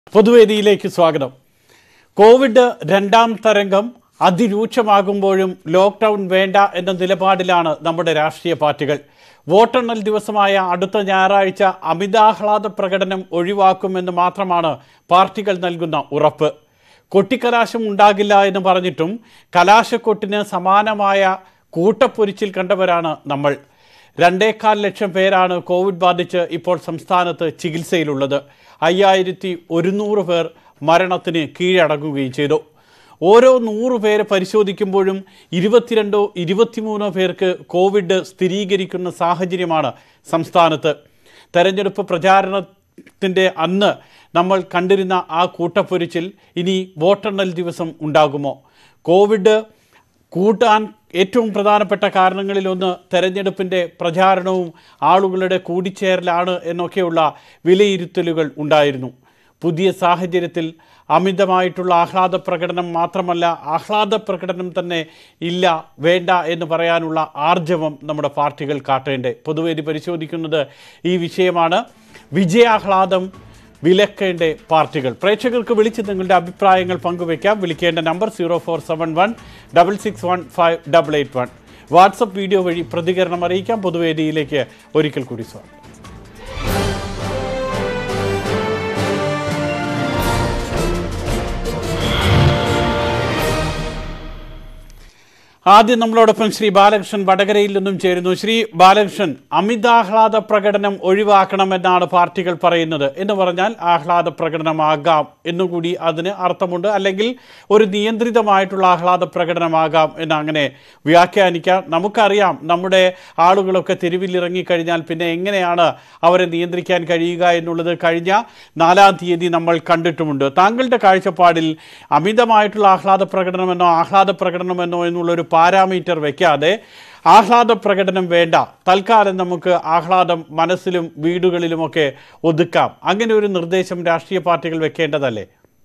പൊതുവേദിയിലേക്ക് സ്വാഗതം കോവിഡ് രണ്ടാം തരംഗം അതിരൂക്ഷമാകുമ്പോഴും ലോക്ക്ഡൗൺ വേണ്ട എന്ന നിലപാടിലാണ് നമ്മുടെ രാഷ്ട്രീയ പാർട്ടികൾ വോട്ടെണ്ണൽ ദിവസമായ അടുത്ത ഞായറാഴ്ച അമിതാഹ്ലാദ പ്രകടനം ഒഴിവാക്കുമെന്ന് മാത്രമാണ് പാർട്ടികൾ നൽകുന്ന ഉറപ്പ് കൊട്ടിക്കലാശം ഉണ്ടാകില്ല എന്ന് പറഞ്ഞിട്ടും കലാശക്കൊട്ടിന് സമാനമായ കൂട്ടപ്പൊരിച്ചിൽ കണ്ടവരാണ് നമ്മൾ രണ്ടേകാൽ ലക്ഷം പേരാണ് കോവിഡ് ബാധിച്ച് ഇപ്പോൾ സംസ്ഥാനത്ത് ചികിത്സയിലുള്ളത് അയ്യായിരത്തി ഒരുന്നൂറ് പേർ മരണത്തിന് കീഴടങ്ങുകയും ചെയ്തു ഓരോ നൂറ് പേര് പരിശോധിക്കുമ്പോഴും ഇരുപത്തിരണ്ടോ ഇരുപത്തിമൂന്നോ പേർക്ക് കോവിഡ് സ്ഥിരീകരിക്കുന്ന സാഹചര്യമാണ് സംസ്ഥാനത്ത് തെരഞ്ഞെടുപ്പ് പ്രചാരണത്തിൻ്റെ അന്ന് നമ്മൾ കണ്ടിരുന്ന ആ കൂട്ടപ്പൊരിച്ചിൽ ഇനി വോട്ടെണ്ണൽ ദിവസം ഉണ്ടാകുമോ കോവിഡ് കൂട്ടാൻ ഏറ്റവും പ്രധാനപ്പെട്ട കാരണങ്ങളിലൊന്ന് തെരഞ്ഞെടുപ്പിൻ്റെ പ്രചാരണവും ആളുകളുടെ കൂടിച്ചേരലാണ് എന്നൊക്കെയുള്ള വിലയിരുത്തലുകൾ ഉണ്ടായിരുന്നു പുതിയ സാഹചര്യത്തിൽ അമിതമായിട്ടുള്ള ആഹ്ലാദ പ്രകടനം മാത്രമല്ല ആഹ്ലാദ പ്രകടനം തന്നെ ഇല്ല വേണ്ട എന്ന് പറയാനുള്ള ആർജവം നമ്മുടെ പാർട്ടികൾ കാട്ടേണ്ടേ പൊതുവേദി പരിശോധിക്കുന്നത് ഈ വിഷയമാണ് വിജയാഹ്ലാദം വിലക്കേണ്ട പാർട്ടികൾ പ്രേക്ഷകർക്ക് വിളിച്ച് നിങ്ങളുടെ അഭിപ്രായങ്ങൾ പങ്കുവയ്ക്കാം വിളിക്കേണ്ട നമ്പർ zero four seven one double six one five double eight one WhatsApp video വഴി പ്രതികരണം അറിയിക്കാം പൊതുവേദിയിലേക്ക് ഒരിക്കൽ കൂടി സ്വാഗതം ആദ്യം നമ്മളോടൊപ്പം ശ്രീ ബാലകൃഷ്ണൻ വടകരയിൽ നിന്നും ചേരുന്നു ശ്രീ ബാലകൃഷ്ണൻ അമിതാഹ്ലാദ പ്രകടനം ഒഴിവാക്കണമെന്നാണ് പാർട്ടികൾ പറയുന്നത് എന്ന് പറഞ്ഞാൽ ആഹ്ലാദ പ്രകടനമാകാം എന്നുകൂടി അതിന് അർത്ഥമുണ്ട് അല്ലെങ്കിൽ ഒരു നിയന്ത്രിതമായിട്ടുള്ള ആഹ്ലാദ പ്രകടനമാകാം എന്ന് അങ്ങനെ വ്യാഖ്യാനിക്കാം നമുക്കറിയാം നമ്മുടെ ആളുകളൊക്കെ തെരുവിലിറങ്ങി കഴിഞ്ഞാൽ പിന്നെ എങ്ങനെയാണ് അവരെ നിയന്ത്രിക്കാൻ കഴിയുക എന്നുള്ളത് കഴിഞ്ഞ നാലാം തീയതി നമ്മൾ കണ്ടിട്ടുമുണ്ട് താങ്കളുടെ കാഴ്ചപ്പാടിൽ അമിതമായിട്ടുള്ള ആഹ്ലാദ പ്രകടനമെന്നോ ആഹ്ലാദ പ്രകടനമെന്നോ എന്നുള്ളൊരു പാരാമീറ്റർ വെക്കാതെ ആഹ്ലാദ പ്രകടനം വേണ്ട തൽക്കാലം നമുക്ക് ആഹ്ലാദം മനസ്സിലും വീടുകളിലുമൊക്കെ ഒതുക്കാം അങ്ങനെ ഒരു നിർദ്ദേശം രാഷ്ട്രീയ പാർട്ടികൾ വെക്കേണ്ടതല്ലേ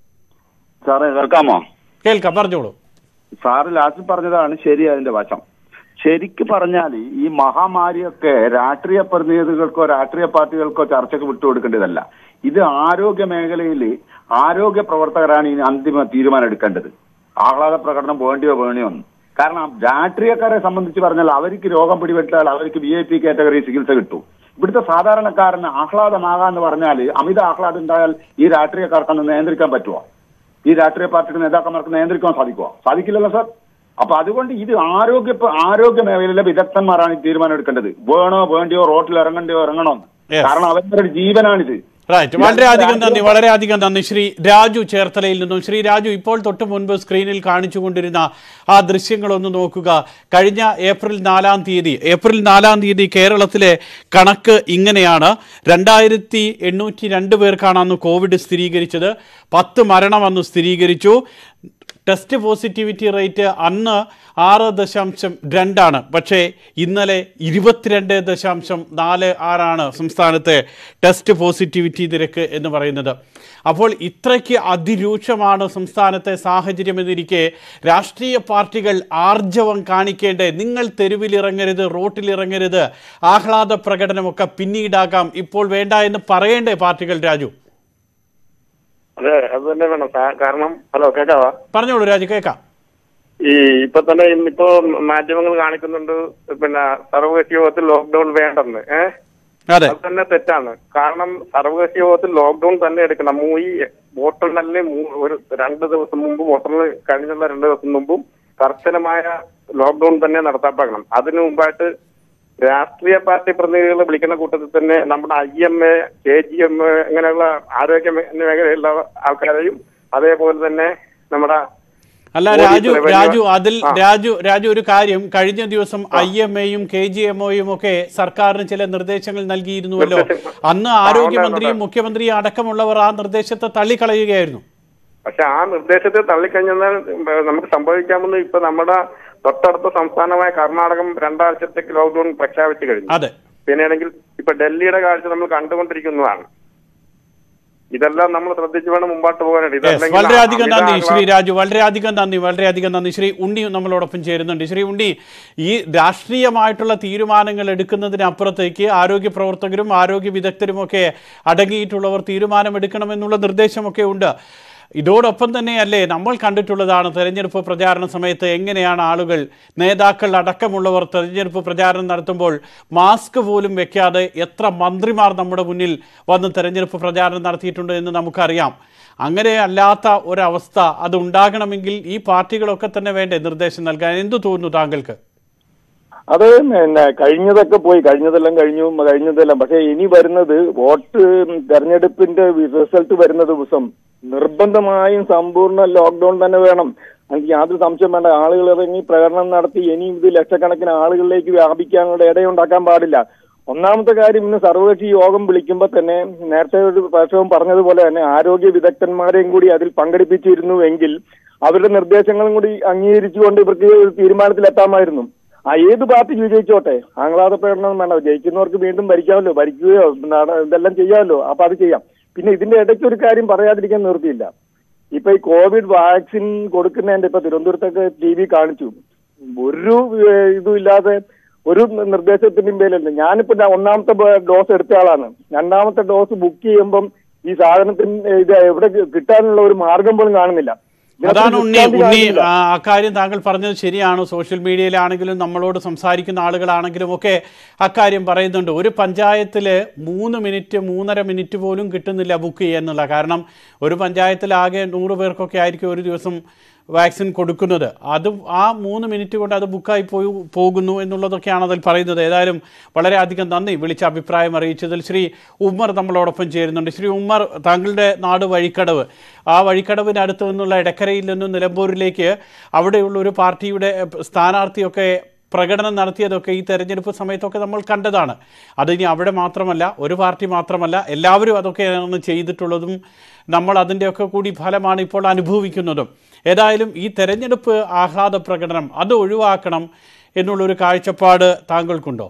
സാറേ കേൾക്കാമോ കേൾക്കാം പറഞ്ഞോളൂ സാറ് ലാസ്റ്റ് പറഞ്ഞതാണ് ശരി അതിന്റെ വശം ശരിക്ക് പറഞ്ഞാൽ ഈ മഹാമാരിയൊക്കെ രാഷ്ട്രീയ പ്രതിനിധികൾക്കോ രാഷ്ട്രീയ പാർട്ടികൾക്കോ ചർച്ചയ്ക്ക് വിട്ടുകൊടുക്കേണ്ടതല്ല ഇത് ആരോഗ്യ മേഖലയിൽ ആരോഗ്യ പ്രവർത്തകരാണ് ഈ അന്തിമ തീരുമാനം എടുക്കേണ്ടത് ആഹ്ലാദ പ്രകടനം വേണ്ടിയോ വേണിയോ എന്ന് കാരണം രാഷ്ട്രീയക്കാരെ സംബന്ധിച്ച് പറഞ്ഞാൽ അവർക്ക് രോഗം പിടിപെട്ടാൽ അവർക്ക് വി ഐ പി കാറ്റഗറി ചികിത്സ കിട്ടും ഇവിടുത്തെ സാധാരണക്കാരന് ആഹ്ലാദമാകാന്ന് പറഞ്ഞാൽ അമിത ആഹ്ലാദം ഉണ്ടായാൽ ഈ രാഷ്ട്രീയക്കാർക്കൊന്ന് നിയന്ത്രിക്കാൻ പറ്റുമോ ഈ രാഷ്ട്രീയ പാർട്ടിയുടെ നേതാക്കന്മാർക്ക് നിയന്ത്രിക്കാൻ സാധിക്കുമോ സാധിക്കില്ലല്ലോ സാർ അപ്പൊ അതുകൊണ്ട് ഇത് ആരോഗ്യ ആരോഗ്യ മേഖലയിലെ വിദഗ്ധന്മാരാണ് ഈ തീരുമാനം എടുക്കേണ്ടത് വേണോ വേണ്ടിയോ റോട്ടിൽ ഇറങ്ങണ്ടിയോ ഇറങ്ങണോ എന്ന്. Yes. കാരണം അവരുടെ ഒരു ജീവനാണിത് റൈറ്റ് വളരെ അധികം നന്ദി വളരെ അധികം നന്ദി ശ്രീ രാജു ചേർത്തലയിൽ നിന്നും ശ്രീ രാജു ഇപ്പോൾ തൊട്ട് മുൻപ് സ്ക്രീനിൽ കാണിച്ചുകൊണ്ടിരുന്ന ആ ദൃശ്യങ്ങളൊന്ന് നോക്കുക കഴിഞ്ഞ ഏപ്രിൽ നാലാം തീയതി ഏപ്രിൽ നാലാം തീയതി കേരളത്തിലെ കണക്ക് ഇങ്ങനെയാണ് രണ്ടായിരത്തി എണ്ണൂറ്റി രണ്ട് പേർക്കാണ് അന്ന് കോവിഡ് സ്ഥിരീകരിച്ചത് പത്ത് മരണം അന്ന് സ്ഥിരീകരിച്ചു ടെസ്റ്റ് പോസിറ്റിവിറ്റി റേറ്റ് അന്ന് ആറ് ദശാംശം രണ്ടാണ് പക്ഷേ ഇന്നലെ ഇരുപത്തിരണ്ട് ദശാംശം നാല് ആറാണ് സംസ്ഥാനത്തെ ടെസ്റ്റ് പോസിറ്റിവിറ്റി നിരക്ക് എന്ന് പറയുന്നത് അപ്പോൾ ഇത്രയ്ക്ക് അതിരൂക്ഷമാണ് സംസ്ഥാനത്തെ സാഹചര്യം എന്നിരിക്കെ രാഷ്ട്രീയ പാർട്ടികൾ ആർജവം കാണിക്കേണ്ടേ നിങ്ങൾ തെരുവിലിറങ്ങരുത് റോട്ടിലിറങ്ങരുത് ആഹ്ലാദ പ്രകടനമൊക്കെ പിന്നീടാകാം ഇപ്പോൾ വേണ്ട എന്ന് പറയേണ്ടേ പാർട്ടികൾ രാജു അതെ അത് തന്നെ വേണം സാ- കാരണം ഹലോ കേക്കാവാ പറഞ്ഞോളൂ രാജു കേൾക്കാം ഈ ഇപ്പൊ തന്നെ ഇന്നിപ്പോ മാധ്യമങ്ങൾ കാണിക്കുന്നുണ്ട് പിന്നെ സർവകക്ഷി യോഗത്തിൽ ലോക്ക്ഡൌൺ വേണ്ടെന്ന് ഏഹ് അതെ അത് തന്നെ തെറ്റാണ് കാരണം സർവകക്ഷി യോഗത്തിൽ ലോക്ക്ഡൌൺ തന്നെ എടുക്കണം മൂ- ഈ വോട്ടെണ്ണലിന് മൂ- ഒരു രണ്ട് ദിവസം മുമ്പ് വോട്ടെണ്ണൽ കഴിഞ്ഞുള്ള രണ്ട് ദിവസം മുമ്പും കർശനമായ ലോക്ക്ഡൌൺ തന്നെ നടത്താപ്പാക്കണം അതിനു മുമ്പായിട്ട് രാഷ്ട്രീയ പാർട്ടി പ്രതിനിധികളെ വിളിക്കുന്ന കൂട്ടത്തിൽ തന്നെ നമ്മുടെ I M A K G M A അങ്ങനെയുള്ള ആരോഗ്യ മേ- മേഖലയിലുള്ള ആൾക്കാരെയും അതേപോലെ തന്നെ നമ്മുടെ അല്ല പോലീസ് രാജു റവന്യൂ- രാജു അതിൽ ആ. രാജു രാജു ഒരു കാര്യം കഴിഞ്ഞ ദിവസം ഐ എം എയും കെ ജി എം ഒയും ഒക്കെ സർക്കാരിന് ചില നിർദ്ദേശങ്ങൾ നൽകിയിരുന്നുവല്ലോ നിർദ്ദേശങ്ങൾ. അന്ന് ആ, ആരോഗ്യമന്ത്രിയും ഉണ്ട്, ഉണ്ട്. മുഖ്യമന്ത്രിയും അടക്കമുള്ളവർ ആ നിർദ്ദേശത്തെ തള്ളിക്കളയുകയായിരുന്നു പക്ഷെ ആ നിർദ്ദേശത്തെ തള്ളിക്കഴിഞ്ഞാൽ നമുക്ക് സംഭവിക്കാമെന്ന് ഇപ്പൊ നമ്മുടെ തൊട്ടടുത്ത സംസ്ഥാനമായ കർണാടകം രണ്ടാഴ്ചത്തേക്ക് ലോക്ക്ഡൌൺ പ്രഖ്യാപിച്ചു കഴിഞ്ഞു അതെ പിന്നെയാണെങ്കിൽ ഇപ്പൊ ഡൽഹിയുടെ കാഴ്ച നമ്മൾ കണ്ടുകൊണ്ടിരിക്കുന്നതാണ് ഇതെല്ലാം നമ്മൾ ശ്രദ്ധിച്ചു വേണം മുമ്പോട്ട് പോകാനായിട്ട് Yes, ഇതല്ലെങ്കിൽ വളരെയധികം അമിത നന്ദി ശ്രീ ആഹ്ലാദം- രാജു വളരെയധികം നന്ദി വളരെയധികം നന്ദി ശ്രീ ഉണ്ണി നമ്മളോടൊപ്പം ചേരുന്നുണ്ട് ശ്രീ ഉണ്ണി ഈ രാഷ്ട്രീയമായിട്ടുള്ള തീരുമാനങ്ങൾ എടുക്കുന്നതിനപ്പുറത്തേക്ക് ആരോഗ്യ പ്രവർത്തകരും ആരോഗ്യ വിദഗ്ധരുമൊക്കെ അടങ്ങിയിട്ടുള്ളവർ തീരുമാനമെടുക്കണമെന്നുള്ള നിർദ്ദേശമൊക്കെ ഉണ്ട് ഇതോടൊപ്പം തന്നെയല്ലേ നമ്മൾ കണ്ടിട്ടുള്ളതാണ് തെരഞ്ഞെടുപ്പ് പ്രചാരണ സമയത്ത് എങ്ങനെയാണ് ആളുകൾ നേതാക്കൾ അടക്കമുള്ളവർ തെരഞ്ഞെടുപ്പ് പ്രചാരണം നടത്തുമ്പോൾ മാസ്ക് പോലും വെക്കാതെ എത്ര മന്ത്രിമാർ നമ്മുടെ മുന്നിൽ വന്ന് തെരഞ്ഞെടുപ്പ് പ്രചാരണം നടത്തിയിട്ടുണ്ട് എന്ന് നമുക്കറിയാം അങ്ങനെ അല്ലാത്ത ഒരവസ്ഥ അത് ഉണ്ടാകണമെങ്കിൽ ഈ പാർട്ടികളൊക്കെ തന്നെ വേണ്ടേ നിർദ്ദേശം നൽകാൻ എന്തു തോന്നുന്നു താങ്കൾക്ക് അത് പിന്നെ കഴിഞ്ഞതൊക്കെ പോയി കഴിഞ്ഞതെല്ലാം കഴിഞ്ഞു കഴിഞ്ഞതെല്ലാം പക്ഷെ ഇനി വരുന്നത് വോട്ട് തെരഞ്ഞെടുപ്പിന്റെ റിസൾട്ട് വരുന്ന ദിവസം നിർബന്ധമായും സമ്പൂർണ്ണ ലോക്ക്ഡൌൺ തന്നെ വേണം എനിക്ക് യാതൊരു സംശയം വേണ്ട ആളുകൾ ഇറങ്ങി പ്രകടനം നടത്തി ഇനി ഇത് ലക്ഷക്കണക്കിന് ആളുകളിലേക്ക് വ്യാപിക്കാനുള്ള ഇടയുണ്ടാക്കാൻ പാടില്ല ഒന്നാമത്തെ കാര്യം ഇന്ന് സർവകക്ഷി യോഗം വിളിക്കുമ്പോൾ തന്നെ നേരത്തെ ഒരു പ്രാവശ്യവും പറഞ്ഞതുപോലെ തന്നെ ആരോഗ്യ വിദഗ്ധന്മാരെയും കൂടി അതിൽ പങ്കെടുപ്പിച്ചിരുന്നുവെങ്കിൽ അവരുടെ നിർദ്ദേശങ്ങളും കൂടി അംഗീകരിച്ചുകൊണ്ട് ഇവർക്ക് ഒരു തീരുമാനത്തിലെത്താമായിരുന്നു ആ ഏത് പാർട്ടി വിജയിച്ചോട്ടെ ആഹ്ലാദ പ്രകടനം വേണ്ട ജയിക്കുന്നവർക്ക് വീണ്ടും ഭരിക്കാമല്ലോ ഭരിക്കുകയോ നട- ഇതെല്ലാം ചെയ്യാമല്ലോ അപ്പൊ അത് ചെയ്യാം പിന്നെ ഇതിന്റെ ഇടയ്ക്ക് ഒരു കാര്യം പറയാതിരിക്കാൻ നിർത്തിയില്ല ഇപ്പൊ ഈ കോവിഡ് വാക്സിൻ കൊടുക്കുന്നതിന്റെ ഇപ്പൊ തിരുവനന്തപുരത്തൊക്കെ ടി വി കാണിച്ചു ഒരു ഏഹ്, ഇതും ഇല്ലാതെ ഒരു നിർദ്ദേശത്തിന്റെയും പേരില്ല ഞാനിപ്പോ ദാ ഒന്നാമത്തെ ബ- ഡോസ് എടുത്ത ആളാണ് രണ്ടാമത്തെ ഡോസ് ബുക്ക് ചെയ്യുമ്പം ഈ സാധനത്തിന് ഇത് എവിടെ കിട്ടാനുള്ള ഒരു മാർഗം പോലും കാണുന്നില്ല ഇതിനകത്ത് അതാണ് ഉണ്ണി വിശ്രാന്തി ഉണ്ണി കാണുന്നില്ല. ആ, അക്കാര്യം താങ്കൾ പറഞ്ഞത് ശരിയാണ് സോഷ്യൽ മീഡിയയിലാണെങ്കിലും നമ്മളോട് സംസാരിക്കുന്ന ആളുകളാണെങ്കിലും ഒക്കെ അക്കാര്യം പറയുന്നുണ്ട് ഒരു പഞ്ചായത്തിൽ മൂന്ന് മിനിറ്റ് മൂന്നര മിനിറ്റ് പോലും കിട്ടുന്നില്ല ബുക്ക് ചെയ്യാന്നുള്ള കാരണം ഒരു പഞ്ചായത്തിൽ ആകെ നൂറ് പേർക്കൊക്കെ ആയിരിക്കും ഒരു ദിവസം വാക്സിൻ കൊടുക്കുന്നത് അത് ആ മൂന്ന് മിനിറ്റ് കൊണ്ട് അത് ബുക്കായി പോയി പോകുന്നു എന്നുള്ളതൊക്കെയാണ് അതിൽ പറയുന്നത് ഏതായാലും വളരെയധികം നന്ദി വിളിച്ച അഭിപ്രായം അറിയിച്ചതിൽ ശ്രീ ഉമ്മർ നമ്മളോടൊപ്പം ചേരുന്നുണ്ട് ശ്രീ ഉമ്മർ താങ്കളുടെ നാട് വഴിക്കടവ് ആ വഴിക്കടവിനടുത്ത് നിന്നുള്ള ഇടക്കരയിൽ നിന്നും നിലമ്പൂരിലേക്ക് അവിടെയുള്ള ഒരു പാർട്ടിയുടെ എഹ്, സ്ഥാനാർത്ഥിയൊക്കെ പ്രകടനം നടത്തിയതൊക്കെ ഈ തെരഞ്ഞെടുപ്പ് സമയത്തൊക്കെ നമ്മൾ കണ്ടതാണ് അതിനി അവിടെ മാത്രമല്ല ഒരു പാർട്ടി മാത്രമല്ല എല്ലാവരും അതൊക്കെയാണ് ചെയ്തിട്ടുള്ളതും നമ്മൾ അതിൻ്റെയൊക്കെ കൂടി ഫലമാണ് ഇപ്പോൾ അനുഭവിക്കുന്നതും ഏതായാലും ഈ തെരഞ്ഞെടുപ്പ് ആഹ്ലാദ പ്രകടനം അത് ഒഴിവാക്കണം എന്നുള്ളൊരു കാഴ്ചപ്പാട് താങ്കൾക്കുണ്ടോ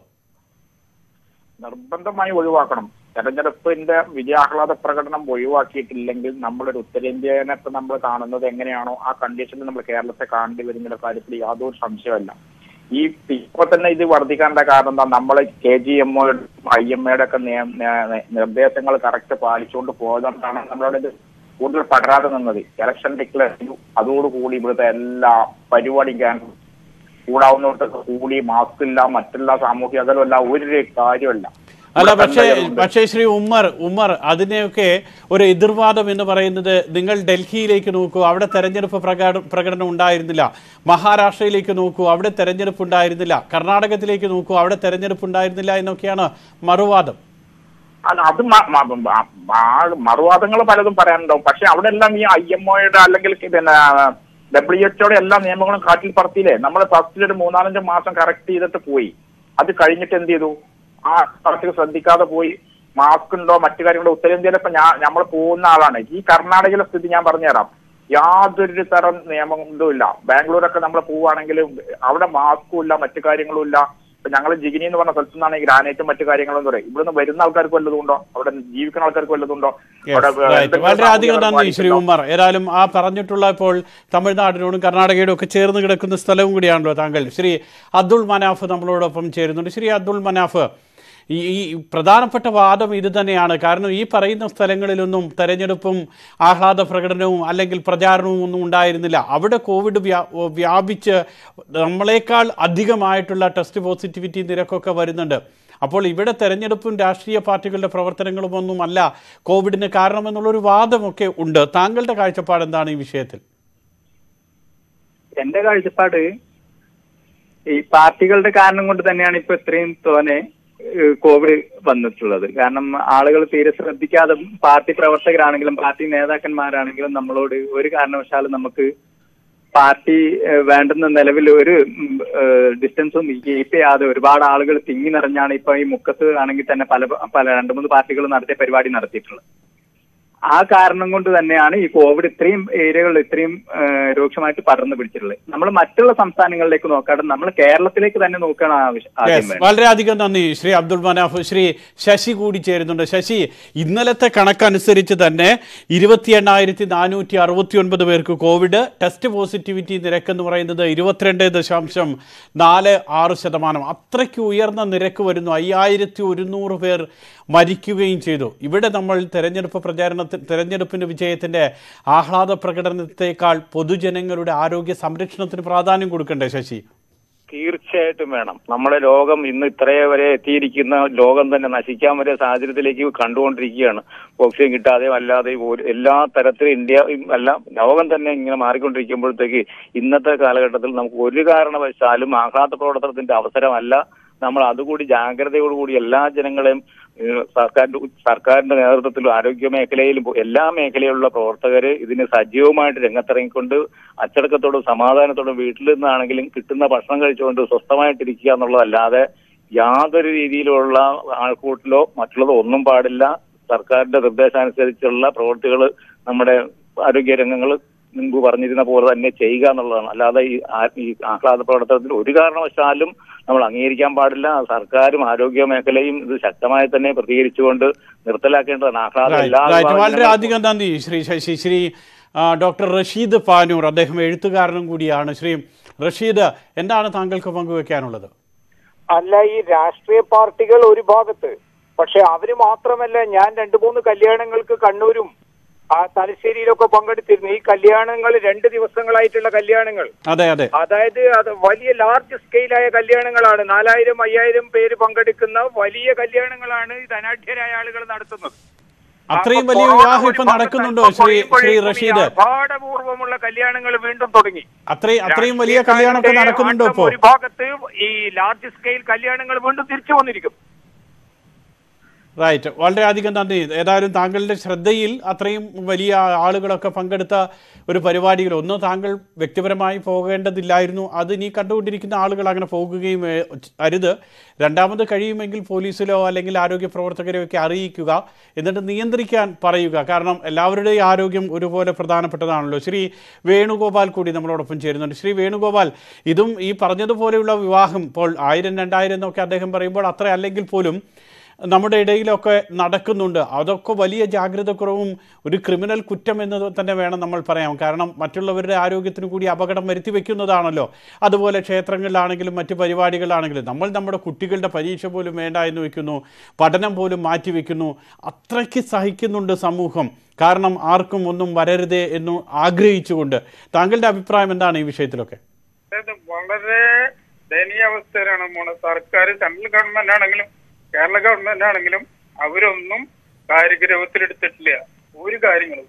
നിർബന്ധമായി ഒഴിവാക്കണം തെരഞ്ഞെടുപ്പിന്റെ വിജയാഹ്ലാദ പ്രകടനം ഒഴിവാക്കിയിട്ടില്ലെങ്കിൽ നമ്മളൊരു ഉത്തരേന്ത്യനൊക്കെ നമ്മൾ കാണുന്നത് എങ്ങനെയാണോ ആ കണ്ടീഷനിൽ നമ്മൾ കേരളത്തെ കാണേണ്ടി വരുന്ന കാര്യത്തിൽ യാതൊരു സംശയമല്ല ഈ ഇപ്പൊ തന്നെ ഇത് വർദ്ധിക്കാനുള്ള കാരണം എന്താ നമ്മൾ K G M I M എയുടെ ഒക്കെ നിയ- ന- നിർദ്ദേശങ്ങൾ കറക്റ്റ് പാലിച്ചുകൊണ്ട് പോയതുകൊണ്ടാണ് നമ്മളവിടെ ഇത് കൂടുതൽ പടരാതെ നിന്നത് ഇലക്ഷൻ ഡിക്ലെയർ ചെയ്തു അതോടുകൂടി ഇവിടുത്തെ എല്ലാ പരിപാടിയും ക്യാൻസൽ കൂടാവുന്നിടത്തൊക്കെ കൂടി മാസ്ക് ഇല്ല മറ്റുള്ള സാമൂഹ്യ അകലമല്ല ഒരു കാര്യമല്ല അല്ല ഇവിടെ പക്ഷേ കണ്ടതുകൊണ്ട് പക്ഷേ ശ്രീ ഉമ്മർ ഉമ്മർ അതിനെയൊക്കെ ഒരു എതിർവാദം എന്ന് പറയുന്നത് നിങ്ങൾ ഡൽഹിയിലേക്ക് നോക്കൂ അവിടെ തെരഞ്ഞെടുപ്പ് പ്രകാ- പ്രകടനം ഉണ്ടായിരുന്നില്ല മഹാരാഷ്ട്രയിലേക്ക് നോക്കൂ അവിടെ തെരഞ്ഞെടുപ്പ് ഉണ്ടായിരുന്നില്ല കർണാടകത്തിലേക്ക് നോക്കൂ അവിടെ തെരഞ്ഞെടുപ്പ് ഉണ്ടായിരുന്നില്ല എന്നൊക്കെയാണ് മറുവാദം അല്ല അത് മറുവാദങ്ങൾ പലതും പറയാനുണ്ടാവും പക്ഷെ അവിടെ എല്ലാം ഈ ഐ എം ഒയുടെ അല്ലെങ്കിൽ പിന്നെ ഡബ്ല്യു എച്ച്ഒയുടെ എല്ലാ നിയമങ്ങളും കാറ്റിൽ പറത്തിയില്ലേ നമ്മൾ ഫസ്റ്റിൽ ഒരു മൂന്നാലഞ്ച് മാസം കറക്റ്റ് ചെയ്തിട്ട് പോയി അത് കഴിഞ്ഞിട്ട് എന്ത് ചെയ്തു ആ കറക്റ്റ് ശ്രദ്ധിക്കാതെ പോയി മാസ്ക് ഉണ്ടോ മറ്റു കാര്യങ്ങളോ ഉത്തരേന്ത്യയിലൊക്കെ ഞാൻ നമ്മൾ പോകുന്ന ആളാണ് ഈ കർണാടകയിലെ സ്ഥിതി ഞാൻ പറഞ്ഞുതരാം യാതൊരു തരം നിയമം ഇതും ഇല്ല ബാംഗ്ലൂരൊക്കെ നമ്മൾ പോവുകയാണെങ്കിൽ അവിടെ മാസ്കും ഇല്ല മറ്റു കാര്യങ്ങളും ഇല്ല ഇപ്പൊ ഞങ്ങൾ ജിഗിനി എന്ന് പറഞ്ഞ സ്ഥലത്തു നിന്നാണ് ഈ ഗ്രാനൈറ്റും മറ്റു കാര്യങ്ങളും എന്ന് പറയും ഇവിടുന്ന് വരുന്ന ആൾക്കാർക്ക് വല്ലതുണ്ടോ അവിടെ ജീവിക്കുന്ന ആൾക്കാർക്ക് വല്ലതുണ്ടോ അവിടെ Right. എന്തെങ്കിലും വളരെയധികം സാമൂഹിക നന്ദി ശ്രീ പാലിക്കുന്നുണ്ടോ? ഉമ്മർ ഏതായാലും ആ പറഞ്ഞിട്ടുള്ള ഇപ്പോൾ തമിഴ്നാടിനോടും കർണാടകയോടും ഒക്കെ ചേർന്ന് കിടക്കുന്ന സ്ഥലവും കൂടിയാണല്ലോ താങ്കൾ ശ്രീ അബ്ദുൾ മനാഫ് നമ്മളോടൊപ്പം ചേരുന്നുണ്ട് ശ്രീ അബ്ദുൾ മനാഫ് ഈ ഈ പ്രധാനപ്പെട്ട വാദം ഇത് തന്നെയാണ് കാരണം ഈ പറയുന്ന സ്ഥലങ്ങളിലൊന്നും തെരഞ്ഞെടുപ്പും ആഹ്ലാദ പ്രകടനവും അല്ലെങ്കിൽ പ്രചാരണവും ഒന്നും ഉണ്ടായിരുന്നില്ല അവിടെ കോവിഡ് വ്യാ വ്യാപിച്ച് നമ്മളെക്കാൾ അധികമായിട്ടുള്ള ടെസ്റ്റ് പോസിറ്റിവിറ്റി നിരക്കൊക്കെ വരുന്നുണ്ട് അപ്പോൾ ഇവിടെ തെരഞ്ഞെടുപ്പും രാഷ്ട്രീയ പാർട്ടികളുടെ പ്രവർത്തനങ്ങളും ഒന്നുമല്ല കോവിഡിന് കാരണമെന്നുള്ളൊരു വാദമൊക്കെ ഉണ്ട് താങ്കളുടെ കാഴ്ചപ്പാട് എന്താണ് ഈ വിഷയത്തിൽ എന്റെ കാഴ്ചപ്പാട് ഈ പാർട്ടികളുടെ കാരണം കൊണ്ട് തന്നെയാണ് ഇപ്പൊ ഇത്രയും തോനെ ഏഹ്, കോവിഡ് വന്നിട്ടുള്ളത് കാരണം ആളുകൾ തീരെ ശ്രദ്ധിക്കാതെ പാർട്ടി പ്രവർത്തകരാണെങ്കിലും പാർട്ടി നേതാക്കന്മാരാണെങ്കിലും നമ്മളോട് ഒരു കാരണവശാലും നമുക്ക് പാർട്ടി ഏഹ്, വേണ്ടുന്ന നിലവിൽ ഒരു ഡിസ്റ്റൻസും കീപ്പ് ചെയ്യാതെ ഒരുപാട് ആളുകൾ തിങ്ങി നിറഞ്ഞാണ് ഇപ്പൊ ഈ മുക്കത്ത് ആണെങ്കിൽ തന്നെ പല പല രണ്ട് മൂന്ന് പാർട്ടികൾ നടത്തിയ പരിപാടി നടത്തിയിട്ടുള്ളത് ആ കാരണം കൊണ്ട് തന്നെയാണ് ഈ കോവിഡ് ഇത്രയും ഏരിയകളിൽ ഇത്രയും ആ, രൂക്ഷമായിട്ട് പടർന്നു പിടിച്ചിട്ടുള്ളത് നമ്മൾ മറ്റുള്ള സംസ്ഥാനങ്ങളിലേക്ക് നോക്കാതെ നമ്മൾ കേരളത്തിലേക്ക് തന്നെ നോക്കുകയാണ് ആവശ്യം ആദ്യം യെസ് വേണ്ടത് വളരെയധികം നന്ദി ശ്രീ അബ്ദുൾ മനാഫ് ശ്രീ ശശി കൂടി ചേരുന്നുണ്ട് ശശി ഇന്നലത്തെ കണക്കനുസരിച്ച് തന്നെ ഇരുപത്തി എണ്ണായിരത്തി നാനൂറ്റി അറുപത്തി ഒൻപത് പേർക്ക് കോവിഡ് ടെസ്റ്റ് പോസിറ്റിവിറ്റി നിരക്ക് എന്ന് പറയുന്നത് ഇരുപത്തിരണ്ട് ദശാംശം നാല് ആറ് ശതമാനം അത്രയ്ക്ക് ഉയർന്ന നിരക്ക് വരുന്നു അയ്യായിരത്തി ഒരുന്നൂറ് പേർ മരിക്കുകയും ചെയ്തു ഇവിടെ നമ്മൾ തെരഞ്ഞെടുപ്പ് പ്രചാരണത്തിൽ തെരഞ്ഞെടുപ്പിൻ്റെ വിജയത്തിൻ്റെ ആഹ്ലാദ പ്രകടനത്തെക്കാൾ പൊതുജനങ്ങളുടെ ആരോഗ്യ സംരക്ഷണത്തിന് പ്രാധാന്യം കൊടുക്കണ്ടേ ശശി തീർച്ചയായിട്ടും വേണം നമ്മുടെ ലോകം ഇന്ന് ഇത്രയെ വരെ എത്തിയിരിക്കുന്ന ലോകം തന്നെ നശിക്കാൻ വരെ സാഹചര്യത്തിലേക്ക് കണ്ടുകൊണ്ടിരിക്കുകയാണ് ഓക്സിജൻ കിട്ടാതെയും അല്ലാതെയും ഒരു- എല്ലാ തരത്തിലും ഇന്ത്യ എല്ലാം ലോകം തന്നെ ഇങ്ങനെ മാറിക്കൊണ്ടിരിക്കുമ്പോഴത്തേക്ക് ഇന്നത്തെ കാലഘട്ടത്തിൽ നമുക്ക് ഒരു കാരണവശാലും ആഹ്ലാദ പ്രവർത്തനത്തിന്റെ അവസരമല്ല നമ്മൾ അതുകൂടി ജാഗ്രതയോടുകൂടി എല്ലാ ജനങ്ങളെയും ഏഹ്, സർക്കാരിന്റെ സർക്കാരിന്റെ നേതൃത്വത്തിലും ആരോഗ്യ മേഖലയിലും എല്ലാ മേഖലയിലുള്ള പ്രവർത്തകര് ഇതിന് സജീവമായിട്ട് രംഗത്തിറങ്ങിക്കൊണ്ട് അച്ചടക്കത്തോടും സമാധാനത്തോടും വീട്ടിൽ നിന്നാണെങ്കിലും കിട്ടുന്ന ഭക്ഷണം കഴിച്ചുകൊണ്ട് സ്വസ്ഥമായിട്ടിരിക്കുക എന്നുള്ളതല്ലാതെ യാതൊരു രീതിയിലുള്ള ആൾക്കൂട്ടിലോ മറ്റുള്ളതോ ഒന്നും പാടില്ല സർക്കാരിന്റെ നിർദ്ദേശാനുസരിച്ചുള്ള പ്രവൃത്തികൾ നമ്മുടെ ആരോഗ്യ രംഗങ്ങൾ മുൻപ് പറഞ്ഞിരുന്ന പോലെ തന്നെ ചെയ്യുക എന്നുള്ളതാണ് അല്ലാതെ ഈ ആ- ഈ ആഹ്ലാദ പ്രവർത്തനത്തിൽ ഒരു കാരണവശാലും നമ്മൾ അംഗീകരിക്കാൻ പാടില്ല സർക്കാരും ആരോഗ്യ മേഖലയും ഇത് ശക്തമായി തന്നെ പ്രതികരിച്ചുകൊണ്ട് നിർത്തലാക്കേണ്ടതാണ് ആഹ്ലാദം റൈറ്റ്, എല്ലാ റൈറ്റ്. വളരെ വിഭാഗങ്ങളിലും അധികം നന്ദി ശ്രീ ശശി ശ്രീ ആ, ഡോക്ടർ റഷീദ് പാനൂർ അദ്ദേഹം എഴുത്തുകാരനും കൂടിയാണ് ശ്രീ റഷീദ് എന്താണ് താങ്കൾക്ക് പങ്കുവെക്കാനുള്ളത് അല്ല ഈ രാഷ്ട്രീയ പാർട്ടികൾ ഒരു ഭാഗത്ത് പക്ഷെ അവര് മാത്രമല്ല ഞാൻ രണ്ടു മൂന്ന് കല്യാണങ്ങൾക്ക് കണ്ണൂരും ആ തലശ്ശേരിയിലൊക്കെ പങ്കെടുത്തിരുന്നു ഈ കല്യാണങ്ങൾ രണ്ട് ദിവസങ്ങളായിട്ടുള്ള കല്യാണങ്ങൾ അതെ അതെ അതായത് അത് വലിയ ലാർജ് സ്കെയിലായ കല്യാണങ്ങളാണ് നാലായിരം അയ്യായിരം പേര് പങ്കെടുക്കുന്ന വലിയ കല്യാണങ്ങളാണ് ഈ ധനാഢ്യരായ ആളുകൾ നടത്തുന്നത് അത്രയും അപ്പൊ വലിയ കൊറോണ വിവാഹം ഒരു ഇപ്പൊ ഭാഗത്ത് നടക്കുന്നുണ്ടോ അല്പം ശ്രീ ശ്രീ കുറയുമ്പോഴേക്കും ഈ റഷീദ് ആർഭാടപൂർവ്വമുള്ള കല്യാണങ്ങൾ വീണ്ടും തുടങ്ങി അത്രയും അത്രയും വലിയ കല്യാണമൊക്കെ രാഷ്ട്രീയക്കാരുടെ നടക്കുന്നുണ്ടോ ആട്ടം ഇപ്പോ ഒരു ഭാഗത്ത് ഈ ലാർജ് സ്കെയിൽ കല്യാണങ്ങൾ വീണ്ടും തിരിച്ചു വന്നിരിക്കും റൈറ്റ് വളരെയധികം നന്ദി ഏതായാലും താങ്കളുടെ ശ്രദ്ധയിൽ അത്രയും വലിയ ആളുകളൊക്കെ പങ്കെടുത്ത ഒരു പരിപാടിയിൽ ഒന്ന് താങ്കൾ വ്യക്തിപരമായി പോകേണ്ടതില്ലായിരുന്നു അത് നീ കണ്ടുകൊണ്ടിരിക്കുന്ന ആളുകൾ അങ്ങനെ പോകുകയും ഏ, അരുത് രണ്ടാമത് കഴിയുമെങ്കിൽ പോലീസിലോ അല്ലെങ്കിൽ ആരോഗ്യ പ്രവർത്തകരെയോ ഒക്കെ അറിയിക്കുക എന്നിട്ട് നിയന്ത്രിക്കാൻ പറയുക കാരണം എല്ലാവരുടെയും ആരോഗ്യം ഒരുപോലെ പ്രധാനപ്പെട്ടതാണല്ലോ ശ്രീ വേണുഗോപാൽ കൂടി നമ്മളോടൊപ്പം ചേരുന്നുണ്ട് ശ്രീ വേണുഗോപാൽ ഇതും ഈ പറഞ്ഞതുപോലെയുള്ള വിവാഹം ഇപ്പോൾ ആയിരം രണ്ടായിരം എന്നൊക്കെ അദ്ദേഹം പറയുമ്പോൾ അത്ര അല്ലെങ്കിൽ പോലും നമ്മുടെ ഇടയിലൊക്കെ നടക്കുന്നുണ്ട് അതൊക്കെ വലിയ ജാഗ്രതക്കുറവും ഒരു ക്രിമിനൽ കുറ്റം എന്ന് തന്നെ വേണം നമ്മൾ പറയാം കാരണം മറ്റുള്ളവരുടെ ആരോഗ്യത്തിന് കൂടി അപകടം വരുത്തി വെക്കുന്നതാണല്ലോ അതുപോലെ ക്ഷേത്രങ്ങളിലാണെങ്കിലും മറ്റു പരിപാടികളിലാണെങ്കിലും നമ്മൾ നമ്മുടെ കുട്ടികളുടെ പരീക്ഷ പോലും വേണ്ട എന്ന് വെക്കുന്നു പഠനം പോലും മാറ്റി വെക്കുന്നു അത്രയ്ക്ക് സഹിക്കുന്നുണ്ട് സമൂഹം കാരണം ആർക്കും ഒന്നും വരരുതേ എന്ന് ആഗ്രഹിച്ചുകൊണ്ട് താങ്കളുടെ അഭിപ്രായം എന്താണ് ഈ വിഷയത്തിലൊക്കെ അതായത് വളരെ ദയനീയ അവസ്ഥയിലാണ് പോണ സർക്കാർ സെൻട്രൽ ഗവൺമെന്റ് ആണെങ്കിലും കേരള ഗവൺമെന്റ് ആണെങ്കിലും അവരൊന്നും കാര്യഗൗരവത്തിലെടുത്തിട്ടില്ല ഒരു കാര്യങ്ങളും